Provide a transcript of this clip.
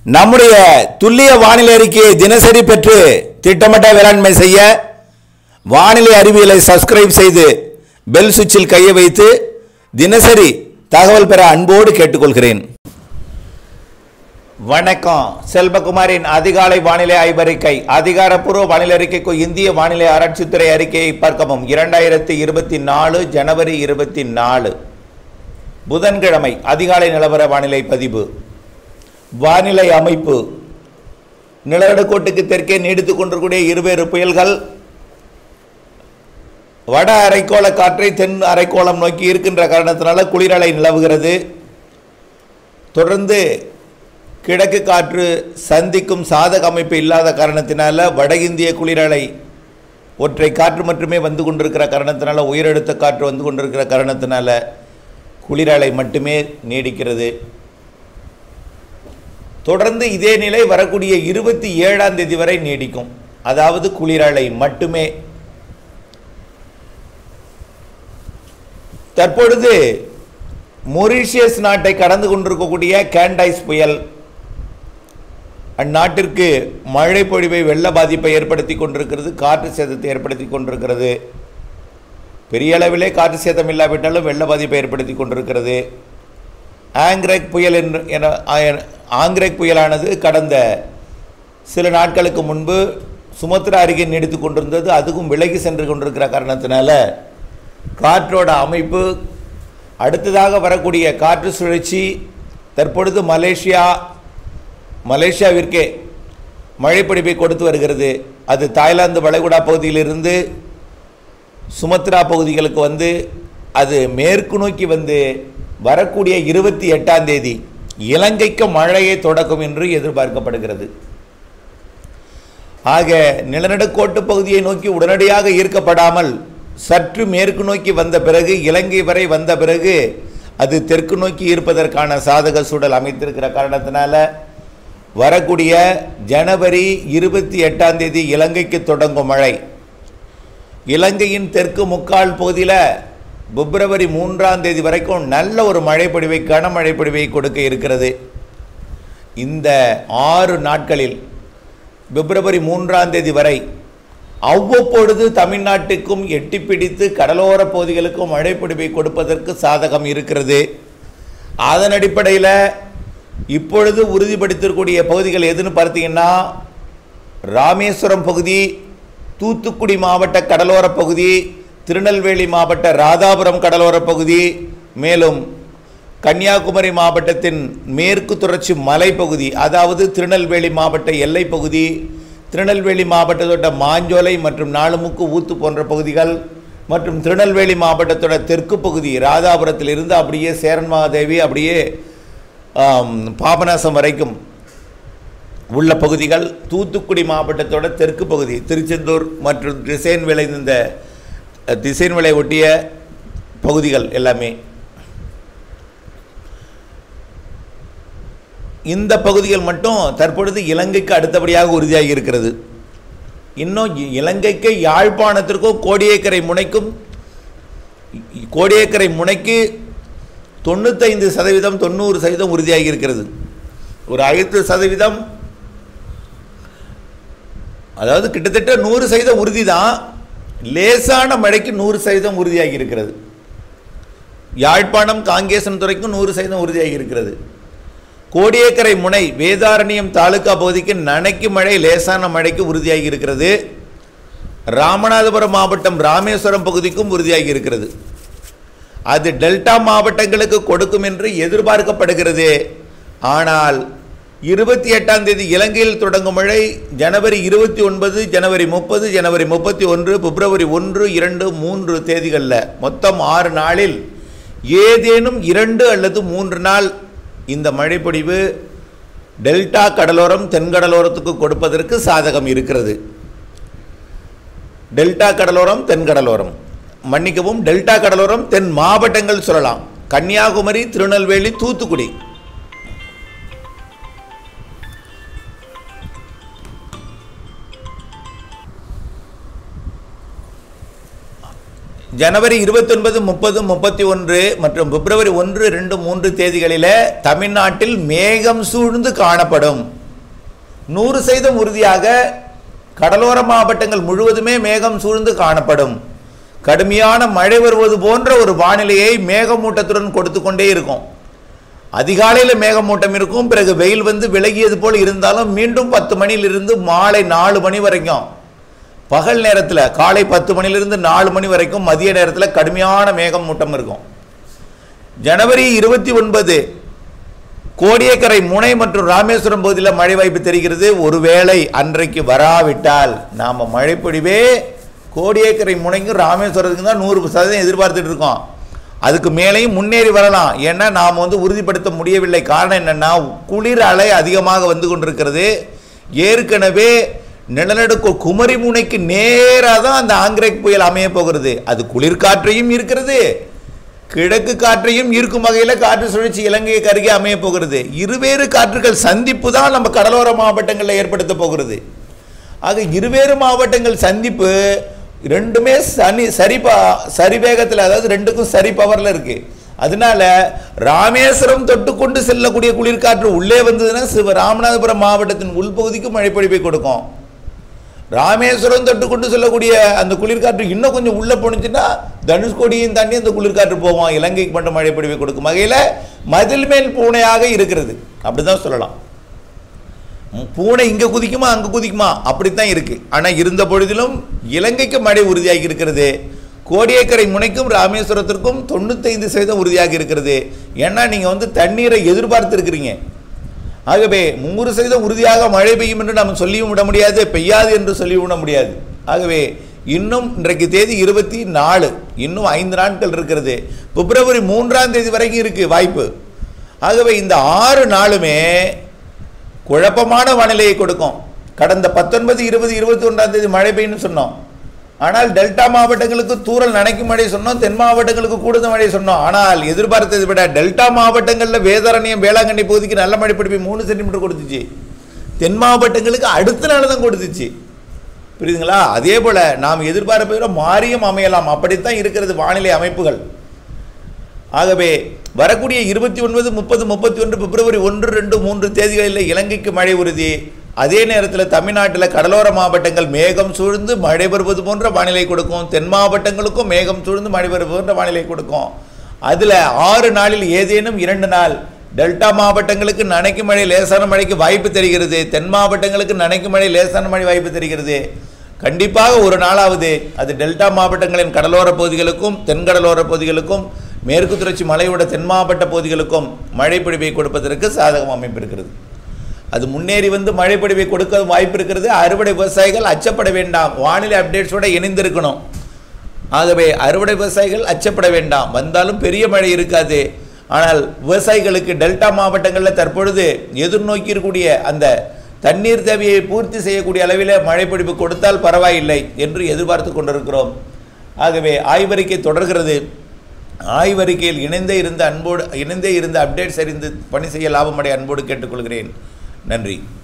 நம்முடைய துல்லிய வானிலை அறிக்கையை தினசரி பெற்று திட்டமிட்ட வேளாண்மை செய்ய வானிலை அறிவியலை சப்ஸ்கிரைப் செய்து பெல் சுவிட்சில் கையை வைத்து தினசரி தகவல் பெற அன்போடு கேட்டுக்கொள்கிறேன் வணக்கம் செல்வகுமாரின் அதிகாலை வானிலை ஆய்வறிக்கை அதிகாரப்பூர்வ வானிலை அறிக்கைக்கு இந்திய வானிலை ஆராய்ச்சித்துறை அறிக்கையை பார்க்கவும் இரண்டாயிரத்தி இருபத்தி நாலு ஜனவரி இருபத்தி நாலு புதன்கிழமை அதிகாலை நிலவர வானிலை பதிவு வானிலை அமைப்பு நிலநடுக்கோட்டுக்கு தெற்கே நீடித்துக் கொண்டிருக்கூடிய இருவேறு புயல்கள் வட அரைக்கோள காற்றை தென் அரைக்கோளம் நோக்கி இருக்கின்ற காரணத்தினால குளிரலை நிலவுகிறது தொடர்ந்து கிழக்கு காற்று சந்திக்கும் சாதக அமைப்பு இல்லாத காரணத்தினால வட இந்திய குளிரலை ஒற்றை காற்று மட்டுமே வந்து கொண்டிருக்கிற காரணத்தினால உயரழுத்த காற்று வந்து கொண்டிருக்கிற காரணத்தினால குளிரலை மட்டுமே நீடிக்கிறது தொடர்ந்து இதே நிலை வரக்கூடிய இருபத்தி ஏழாம் தேதி வரை நீடிக்கும் அதாவது குளிரலை மட்டுமே தற்பொழுது மொரீஷியஸ் நாட்டை கடந்து கொண்டிருக்கக்கூடிய கேண்டைஸ் புயல் அந்நாட்டிற்கு மழை பொழிவை வெள்ள பாதிப்பை ஏற்படுத்தி கொண்டிருக்கிறது காற்று சேதத்தை ஏற்படுத்தி கொண்டிருக்கிறது பெரிய அளவிலே காற்று சேதம் இல்லாவிட்டாலும் வெள்ள பாதிப்பை ஏற்படுத்தி கொண்டிருக்கிறது ஆங்கிரேக் புயல் என்று என ஆய- ஆங்கிரேக் புயலானது கடந்த சில நாட்களுக்கு முன்பு சுமத்ரா அருகே நீடித்து கொண்டிருந்தது அதுவும் விலகி சென்று கொண்டிருக்கிற காரணத்தினால காற்றோட அமைப்பு அடுத்ததாக வரக்கூடிய காற்று சுழற்சி தற்பொழுது மலேசியா மலேசியாவிற்கே மழைப்பிடிப்பை கொடுத்து வருகிறது அது தாய்லாந்து வளைகுடா பகுதியிலிருந்து சுமத்ரா பகுதிகளுக்கு வந்து அது மேற்கு நோக்கி வந்து வரக்கூடிய இருபத்தி எட்டாம் தேதி இலங்கைக்கு மழையை தொடக்கும் என்று எதிர்பார்க்கப்படுகிறது ஆக நிலநடுக்கோட்டு பகுதியை நோக்கி உடனடியாக ஈர்க்கப்படாமல் சற்று மேற்கு நோக்கி வந்த பிறகு இலங்கை வரை வந்த பிறகு அது தெற்கு நோக்கி ஈர்ப்பதற்கான சாதக சூழல் அமைத்திருக்கிற காரணத்தினால வரக்கூடிய ஜனவரி இருபத்தி எட்டாம் தேதி இலங்கைக்கு தொடங்கும் மழை இலங்கையின் தெற்கு முக்கால் பகுதியில் பிப்ரவரி மூன்றாம் தேதி வரைக்கும் நல்ல ஒரு மழைப்பொழிவை கனமழை பொழிவை கொடுக்க இருக்கிறது இந்த ஆறு நாட்களில் பிப்ரவரி மூன்றாம் தேதி வரை அவ்வப்பொழுது தமிழ்நாட்டுக்கும் எட்டி பிடித்து கடலோர பகுதிகளுக்கும் மழைப்பொழிவை கொடுப்பதற்கு சாதகம் இருக்கிறது அதன் அடிப்படையில் இப்பொழுது உறுதிப்படுத்திருக்கூடிய பகுதிகள் எதுன்னு பார்த்தீங்கன்னா ராமேஸ்வரம் பகுதி தூத்துக்குடி மாவட்ட கடலோர பகுதி திருநெல்வேலி மாவட்ட ராதாபுரம் கடலோர பகுதி மேலும் கன்னியாகுமரி மாவட்டத்தின் மேற்கு தொடர்ச்சி மலைப்பகுதி அதாவது திருநெல்வேலி மாவட்ட எல்லைப் பகுதி திருநெல்வேலி மாவட்டத்தோட மாஞ்சோலை மற்றும் நாலுமுக்கு ஊத்து போன்ற பகுதிகள் மற்றும் திருநெல்வேலி மாவட்டத்தோட தெற்கு பகுதி ராதாபுரத்திலிருந்து அப்படியே சேரன் மகாதேவி அப்படியே ஆம், பாபநாசம் வரைக்கும் உள்ள பகுதிகள் தூத்துக்குடி மாவட்டத்தோட தெற்கு பகுதி திருச்செந்தூர் மற்றும் திசைன் விளைந்த திசைன் விளை ஒட்டிய பகுதிகள் எல்லாமே இந்த பகுதிகள் மட்டும் தற்பொழுது இலங்கைக்கு அடுத்தபடியாக உறுதியாகி இருக்கிறது இன்னும் இ- இலங்கைக்கு யாழ்ப்பாணத்திற்கும் கோடியக்கரை முனைக்கும் இ- கோடியக்கரை முனைக்கு தொண்ணூத்தைந்து சதவீதம் தொண்ணூறு சதவீதம் உறுதியாகி இருக்கிறது ஒரு ஐந்து சதவீதம் அதாவது கிட்டத்தட்ட நூறு சதவீதம் உறுதி தான் லேசான மழைக்கு நூறு சதவீதம் உறுதியாகி இருக்கிறது யாழ்ப்பாணம் காங்கேசன் துறைக்கும் நூறு சதவீதம் உறுதியாகி இருக்கிறது கோடியக்கரை முனை வேதாரண்யம் தாலுகா பகுதிக்கு நனைக்கு மழை லேசான மழைக்கு உறுதியாகி இருக்கிறது ராமநாதபுரம் மாவட்டம் ராமேஸ்வரம் பகுதிக்கும் உறுதியாகி இருக்கிறது அது டெல்டா மாவட்டங்களுக்கு கொடுக்கும் என்று எதிர்பார்க்கப்படுகிறது ஆனால் இருபத்தி எட்டாம் தேதி இலங்கையில் தொடங்கும் மழை ஜனவரி இருபத்தி ஒன்பது ஜனவரி முப்பது ஜனவரி முப்பத்தி ஒன்று பிப்ரவரி ஒன்று இரண்டு மூன்று தேதிகளில் மொத்தம் ஆறு நாளில் ஏதேனும் இரண்டு அல்லது மூன்று நாள் இந்த மழைப்பொழிவு டெல்டா கடலோரம் தென்கடலோரத்துக்கு கொடுப்பதற்கு சாதகம் இருக்கிறது டெல்டா கடலோரம் தென்கடலோரம் மன்னிக்கவும் டெல்டா கடலோரம் தென் மாவட்டங்கள் சொல்லலாம் கன்னியாகுமரி திருநெல்வேலி தூத்துக்குடி ஜனவரி இருபத்தொன்பது முப்பது முப்பத்தி ஒன்று மற்றும் பிப்ரவரி ஒன்று ரெண்டு மூன்று தேதிகளில் தமிழ்நாட்டில் மேகம் சூழ்ந்து காணப்படும் நூறு சதவீதம் உறுதியாக கடலோர மாவட்டங்கள் முழுவதுமே மேகம் சூழ்ந்து காணப்படும் கடுமையான மழை வருவது போன்ற ஒரு வானிலையை மேகமூட்டத்துடன் கொடுத்து கொண்டே இருக்கும் அதிகாலையில் மேகமூட்டம் இருக்கும் பிறகு வெயில் வந்து விலகியது போல் இருந்தாலும் மீண்டும் பத்து மணியிலிருந்து மாலை நாலு மணி வரைக்கும் பகல் நேரத்தில் காலை பத்து மணிலிருந்து நாலு மணி வரைக்கும் மதிய நேரத்தில் கடுமையான மேகமூட்டம் இருக்கும் ஜனவரி இருபத்தி ஒன்பது கோடியக்கரை முனை மற்றும் ராமேஸ்வரம் பகுதியில் மழை வாய்ப்பு தெரிகிறது ஒருவேளை அன்றைக்கு வராவிட்டால் நாம் மழைப்பொழிவே கோடியக்கரை முனைக்கும் ராமேஸ்வரத்துக்கு தான் நூறு சதவீதம் எதிர்பார்த்துட்டு இருக்கோம் அதுக்கு மேலேயும் முன்னேறி வரலாம் ஏன்னா நாம் வந்து உறுதிப்படுத்த முடியவில்லை காரணம் என்னென்னா குளிர் அலை அதிகமாக வந்து கொண்டிருக்கிறது ஏற்கனவே நிலநடுக்க குமரி முனைக்கு நேராக தான் அந்த ஆங்கிரேக் புயல் அமைய போகிறது அது குளிர்காற்றையும் இருக்கிறது கிழக்கு காற்றையும் ஈர்க்கும் வகையில் காற்று சுழற்சி இலங்கைக்கு அருகே அமைய போகிறது இருவேறு காற்றுகள் சந்திப்பு தான் நம்ம கடலோர மாவட்டங்களில் ஏற்படுத்த போகிறது ஆக இருவேறு மாவட்டங்கள் சந்திப்பு ரெண்டுமே சனி சரி பா சரி வேகத்தில் அதாவது ரெண்டுக்கும் சரி பவரில் இருக்கு அதனால ராமேஸ்வரம் தொட்டு கொண்டு செல்லக்கூடிய குளிர்காற்று உள்ளே வந்ததுன்னா சிவ ராமநாதபுரம் மாவட்டத்தின் உள்பகுதிக்கு மழைப்பொழிவை கொடுக்கும் ராமேஸ்வரம் தொட்டு கொண்டு செல்லக்கூடிய அந்த குளிர்காற்று இன்னும் கொஞ்சம் உள்ளே போணுச்சுன்னா தனுஷ்கோடியும் தாண்டி அந்த குளிர்காற்று போவோம் இலங்கைக்கு மட்டும் மழைப்பொழிவை கொடுக்கும் வகையில் மதில் மேல் பூனையாக இருக்கிறது அப்படிதான் சொல்லலாம் ம், பூனை இங்கே குதிக்குமா அங்கே குதிக்குமா அப்படித்தான் இருக்கு ஆனால் இருந்த பொழுதிலும் இலங்கைக்கு மழை உறுதியாகி இருக்கிறது கோடியக்கரை முனைக்கும் ராமேஸ்வரத்திற்கும் தொண்ணூத்தைந்து சதவீதம் உறுதியாக இருக்கிறது ஏன்னா நீங்கள் வந்து தண்ணீரை எதிர்பார்த்து இருக்கிறீங்க ஆகவே நூறு சதவீதம் உறுதியாக மழை பெய்யும் என்று நாம் சொல்லியும் விட முடியாது பெய்யாது என்று சொல்லியும் விட முடியாது ஆகவே இன்னும் இன்றைக்கு தேதி இருபத்தி நாலு இன்னும் ஐந்து நாட்கள் இருக்கிறது பிப்ரவரி மூன்றாம் தேதி வரைக்கும் இருக்கு வாய்ப்பு ஆகவே இந்த ஆறு நாளுமே குழப்பமான வானிலையை கொடுக்கும் கடந்த பத்தொன்பது இருபது இருபத்தி ஒன்றாம் தேதி மழை பெய்யும்னு சொன்னோம் ஆனால் டெல்டா மாவட்டங்களுக்கு தூறல் நனைக்கும் மழை சொன்னோம் தென் மாவட்டங்களுக்கு கூடுதல் மழை சொன்னோம் ஆனால் எதிர்பார்த்ததை விட டெல்டா மாவட்டங்களில் வேதாரண்யம் வேளாங்கண்ணி பகுதிக்கு நல்ல மழை பிடிப்பை மூணு சென்டிமீட்டர் கொடுத்துச்சு தென் மாவட்டங்களுக்கு அடுத்த நாள் தான் கொடுத்துச்சு புரியுதுங்களா அதே போல் நாம் எதிர்பார்ப்பதை விட மாறியும் அமையலாம் அப்படித்தான் இருக்கிறது வானிலை அமைப்புகள் ஆகவே வரக்கூடிய இருபத்தி ஒன்பது முப்பது முப்பத்தி ஒன்று பிப்ரவரி ஒன்று ரெண்டு மூன்று தேதிகளில் இலங்கைக்கு மழை உறுதி அதே நேரத்தில் தமிழ்நாட்டில் கடலோர மாவட்டங்கள் மேகம் சூழ்ந்து மழை வருவது போன்ற வானிலை கொடுக்கும் தென் மாவட்டங்களுக்கும் மேகம் சூழ்ந்து மழை வருவது போன்ற வானிலை கொடுக்கும் அதில் ஆறு நாளில் ஏதேனும் இரண்டு நாள் டெல்டா மாவட்டங்களுக்கு நனைக்கும் மழை லேசான மழைக்கு வாய்ப்பு தெரிகிறது தென் மாவட்டங்களுக்கு நனைக்கும் மழை லேசான மழை வாய்ப்பு தெரிகிறது கண்டிப்பாக ஒரு நாளாவது அது டெல்டா மாவட்டங்களின் கடலோர பகுதிகளுக்கும் தென்கடலோர பகுதிகளுக்கும் மேற்கு தொடர்ச்சி மலையோட தென் மாவட்ட பகுதிகளுக்கும் மழை பொழிவை கொடுப்பதற்கு சாதகம் அமைப்பு இருக்கிறது அது முன்னேறி வந்து மழை பொழிவை கொடுக்க வாய்ப்பு இருக்கிறது அறுவடை விவசாயிகள் அச்சப்பட வேண்டாம் வானிலை அப்டேட்ஸோட இணைந்திருக்கணும் ஆகவே அறுவடை விவசாயிகள் அச்சப்பட வேண்டாம் வந்தாலும் பெரிய மழை இருக்காது ஆனால் விவசாயிகளுக்கு டெல்டா மாவட்டங்களில் தற்பொழுது எதிர்நோக்கி இருக்கக்கூடிய அந்த தண்ணீர் தேவையை பூர்த்தி செய்யக்கூடிய அளவில் மழை பொழிவு கொடுத்தால் பரவாயில்லை என்று எதிர்பார்த்து கொண்டிருக்கிறோம் ஆகவே ஆய்வறிக்கை தொடர்கிறது ஆய்வறிக்கையில் இணைந்தே இருந்த அன்போடு இணைந்தே இருந்த அப்டேட்ஸ் அறிந்து பணி செய்ய லாபமடை அன்போடு கேட்டுக்கொள்கிறேன் நன்றி